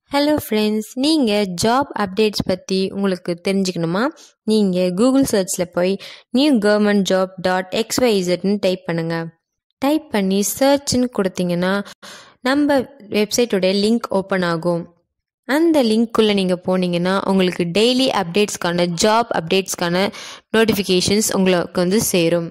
hello friends நீங்கள் job updates பற்றி உங்களுக்கு தெரிஞ்சுக்கணுமா நீங்கள் கூகுள் சர்ச்சில் போய் நியூ கவர்மெண்ட் ஜாப் டாட் எக்ஸ்ஒய்இசட்னு டைப் பண்ணுங்கள் டைப் பண்ணி சர்ச்னு கொடுத்தீங்கன்னா நம்ம வெப்சைட்டோடைய லிங்க் ஓப்பன் ஆகும் அந்த லிங்க்குள்ளே நீங்கள் போனீங்கன்னா உங்களுக்கு டெய்லி அப்டேட்ஸ்க்கான ஜாப் அப்டேட்ஸ்க்கான நோட்டிஃபிகேஷன்ஸ் உங்களுக்கு வந்து சேரும்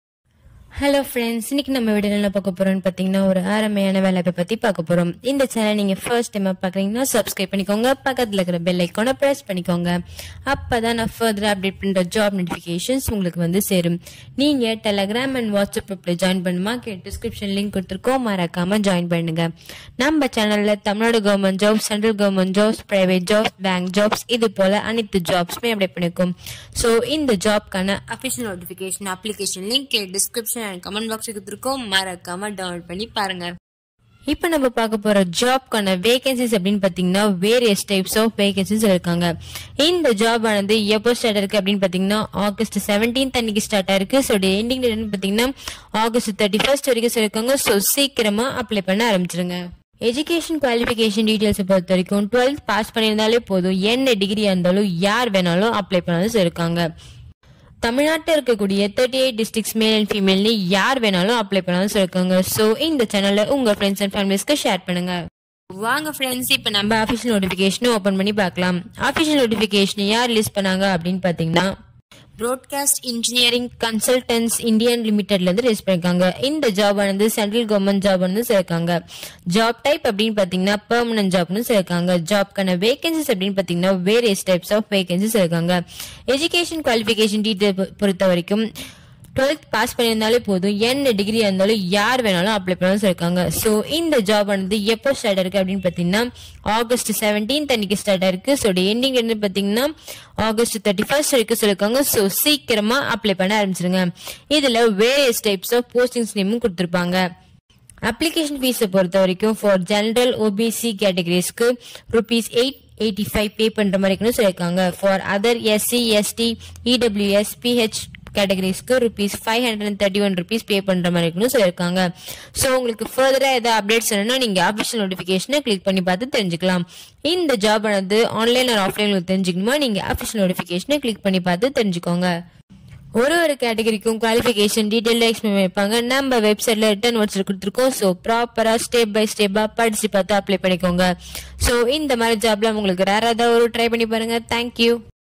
ஹலோ ஃப்ரெண்ட்ஸ் இன்னைக்கு நம்ம வீடியோ என்ன பார்க்க போறோம்னு பார்த்தீங்கன்னா ஒரு அருமையான வேலைப்பை பத்தி பார்க்க போறோம் இந்த சேனல் நீங்க ஃபர்ஸ்ட் டைம் பார்க்குறீங்கன்னா சப்ஸ்கிரைப் பண்ணிக்கோங்க பக்கத்தில் இருக்கிற பெல் ஐக்கானை ப்ரெஸ் பண்ணிக்கோங்க அப்பதான் நான் ஃபர்தர் அப்டேட் பண்ற ஜாப் நோட்டிஃபிகேஷன்ஸ் உங்களுக்கு வந்து சேரும் நீங்க டெலகிராம் அண்ட் வாட்ஸ்அப் குரூப்ல ஜாயின் பண்ணுமா டிஸ்கிரிப்ஷன் லிங்க் கொடுத்துருக்கோம் மறக்காம ஜாயின் பண்ணுங்க நம்ம சேனல்ல Tamil Nadu government jobs central government jobs private jobs bank jobs இது போல அனைத்து ஜாப்ஸுமே அப்டேட் பண்ணிருக்கோம் ஸோ இந்த ஜாப்க்கான official notification application link description and comment box கொடுத்துருக்கோம் மறக்காம டவுன்லோட் பண்ணி பாருங்க இப்போ நம்ம பார்க்க போற ஜாப்க்கான வேகன்சிஸ் அப்படின்னு பாத்தீங்கன்னா வேரியஸ் டைப்ஸ் ஆஃப் வேகன்சிஸ் இருக்காங்க இந்த ஜாப் ஆனது எப்போ ஸ்டார்ட் இருக்கு அப்படின்னு பாத்தீங்கன்னா ஆகஸ்ட் செவன்டீன்த் அன்னைக்கு ஸ்டார்ட் ஆயிருக்கு ஸோ எண்டிங் டேட் பாத்தீங்கன்னா ஆகஸ்ட் தேர்ட்டி ஃபர்ஸ்ட் வரைக்கும் சொல்லிருக்காங்க ஸோ சீக்கிரமா அப்ளை பண்ண ஆரம்பிச்சிருங்க எஜுகேஷன் குவாலிஃபிகேஷன் டீடைல்ஸ் பொறுத்த வரைக்கும் டுவெல்த் பாஸ் பண்ணியிருந்தாலே போதும் என்ன டிகிரியா இருந்தாலும் யார் வேணாலும் அப்ளை பண்ணாலும் சொல்லிருக்காங்க தமிழ்நாட்டில் இருக்கக்கூடிய thirty eight districts male and ஃபீமேல்னு யார் வேணாலும் அப்ளை பண்ணாலும் சொல்லிருக்காங்க ஸோ இந்த சேனலை உங்க ஃப்ரெண்ட்ஸ் அண்ட் ஃபேமிலிஸ்க்கு ஷேர் பண்ணுங்க வாங்க ஃப்ரெண்ட்ஸ் இப்போ நம்ம அஃபிஷியல் நோட்டிஃபிகேஷனும் ஓப்பன் பண்ணி பார்க்கலாம் அஃபிஷியல் நோட்டிஃபிகேஷன் யார் ரிலீஸ் பண்ணாங்க அப்படின்னு பார்த்தீங்கன்னா ப்ராட்காஸ்ட் இன்ஜினியரிங் கன்சல்டன்ஸ் இந்தியன் லிமிடெட்ல இருந்து ரிலீஸ் பண்ணிருக்காங்க இந்த ஜாப் ஆனது சென்ட்ரல் கவர்மெண்ட் ஜாப் வந்து சொல்லிருக்காங்க ஜாப் டைப் அப்படின்னு பாத்தீங்கன்னா பெர்மனன்ட் ஜாப்னு சொல்லிருக்காங்க ஜாப்க்கான வேகன்சிஸ் அப்படின்னு பாத்தீங்கன்னா வேரியஸ் டைப்ஸ் ஆஃப் வேகன்சிஸ் இருக்காங்க எஜுகேஷன் குவாலிஃபிகேஷன் டீட்டெயில் பொறுத்த வரைக்கும் டுவெல்த் பாஸ் பண்ணியிருந்தாலே போதும் என்ன டிகிரி இருந்தாலும் யார் வேணாலும் அப்ளை பண்ணாலும் சொல்லிருக்காங்க ஸோ இந்த ஜாப் ஆனது எப்போ ஸ்டார்ட் ஆயிருக்கு அப்படின்னு பார்த்தீங்கன்னா ஆகஸ்ட் செவன்டீன்த் அன்னைக்கு ஸ்டார்ட் ஆயிருக்கு ஸோ எண்டிங் என்ன பார்த்தீங்கன்னா ஆகஸ்ட் தேர்ட்டி ஃபர்ஸ்ட் வரைக்கும் சொல்லிருக்காங்க ஸோ சீக்கிரமா அப்ளை பண்ண ஆரம்பிச்சிருங்க இதுல வேரியஸ் டைப்ஸ் ஆஃப் போஸ்டிங்ஸ் நேமும் கொடுத்துருப்பாங்க அப்ளிகேஷன் ஃபீஸை பொறுத்த வரைக்கும் ஃபார் ஜெனரல் ஓபிசி கேட்டகரிஸ்க்கு rupees eight eighty five pay பண்ற மாதிரி இருக்குன்னு சொல்லியிருக்காங்க for other SC ST EWS PH கேட்டகரிஸ்க்கு rupees five hundred and thirty one rupees pay பண்ற மாதிரி இருக்குன்னு சொல்லியிருக்காங்க ஸோ உங்களுக்கு ஃபர்தரா ஏதாவது அப்டேட்ஸ் வேணும்னா நீங்க அஃபிஷியல் நோட்டிஃபிகேஷனை கிளிக் பண்ணி பார்த்து தெரிஞ்சுக்கலாம் இந்த ஜாப் ஆனது ஆன்லைன் ஆர் ஆஃப்லைன் தெரிஞ்சுக்கணுமா நீங்க அஃபிஷியல் நோட்டிஃபிகேஷனை கிளிக் பண்ணி பார்த்து தெரிஞ்சுக்கோங்க ஒரு ஒரு கேட்டகரிக்கும் குவாலிஃபிகேஷன் டீடைல் எக்ஸ்பிளைன் வைப்பாங்க நம்ம வெப்சைட்ல ரிட்டர்ன் நோட்ஸ் கொடுத்துருக்கோம் ஸோ ப்ராப்பரா ஸ்டெப் பை ஸ்டெப்பா படிச்சு பார்த்து அப்ளை பண்ணிக்கோங்க ஸோ இந்த மாதிரி ஜாப்ல உங்களுக்கு வேற ஏதாவது ஒரு ட்ரை பண்ணி பாருங்க தேங்க்யூ